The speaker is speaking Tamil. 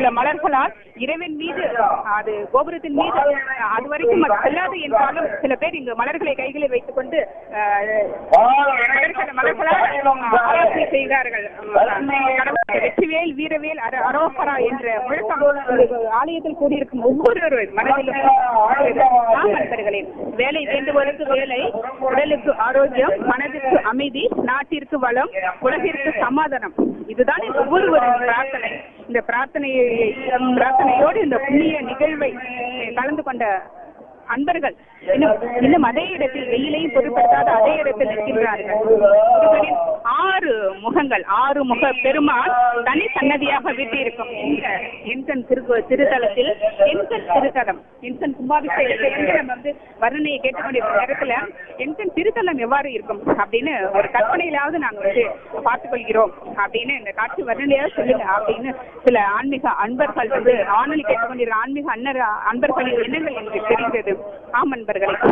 சில மலர்களால் இறைவன் மீது அது கோபுரத்தின் மீது அது வரைக்கும் அது செல்லாது என்றாலும் சில பேர் இங்கு மலர்களை கைகளில் வைத்துக் கொண்டு அஹ், மலர்கள் மலர்களால் ஆராதனை செய்கிறார்கள் கடவுள் வெற்றிவேல் வீரவேல் அர- அரோகரா என்ற முழக்கம் இந்த ஆலயத்தில் கூடியிருக்கும் ஒவ்வொரு மனதிலும் ஆம் நண்பர்களே வேலை வேண்டுவதற்கு வேலை உடலுக்கு ஆரோக்கியம் மனதிற்கு அமைதி நாட்டிற்கு வளம் உலகிற்கு சமாதானம் இதுதான் ஒவ்வொருவரின் பிரார்த்தனை இந்த பிரார்த்தனையை பிரார்த்தனையோடு இந்த புண்ணிய நிகழ்வை கலந்து கொண்ட அன்பர்கள் இன்னும் இன்னும் அதே இடத்தில் வெயிலையும் பொருட்படுத்தாத அதே இடத்தில் நிற்கின்றார்கள் முருகனின் ஆறு முகங்கள் ஆறு முக பெருமாள் தனி சன்னதியாக வீட்டிருக்கும் இந்த என்கண் திரு திருத்தலத்தில் என்கண் திருத்தலம் என்கண் கும்பாபிஷேகத்தை வந்து நம்ம வந்து வர்ணனையை கேட்டுக்கொண்டிருக்கிற நேரத்துல என்கண் திருத்தலம் எவ்வாறு இருக்கும் அப்படின்னு ஒரு கற்பனையிலாவது நாங்க வந்து பார்த்துக் கொள்கிறோம் அப்படின்னு இந்த காட்சி வர்ணனையாவது சொல்லுங்க அப்படின்னு சில ஆன்மீக அன்பர்கள் வந்து ஆணலி கேட்டுக்கொண்டிருக்கிற ஆன்மீக அன்னர் அன்பர்களின் எண்ணங்கள் எனக்கு தெரிந்தது ஆம் அன்பர்களே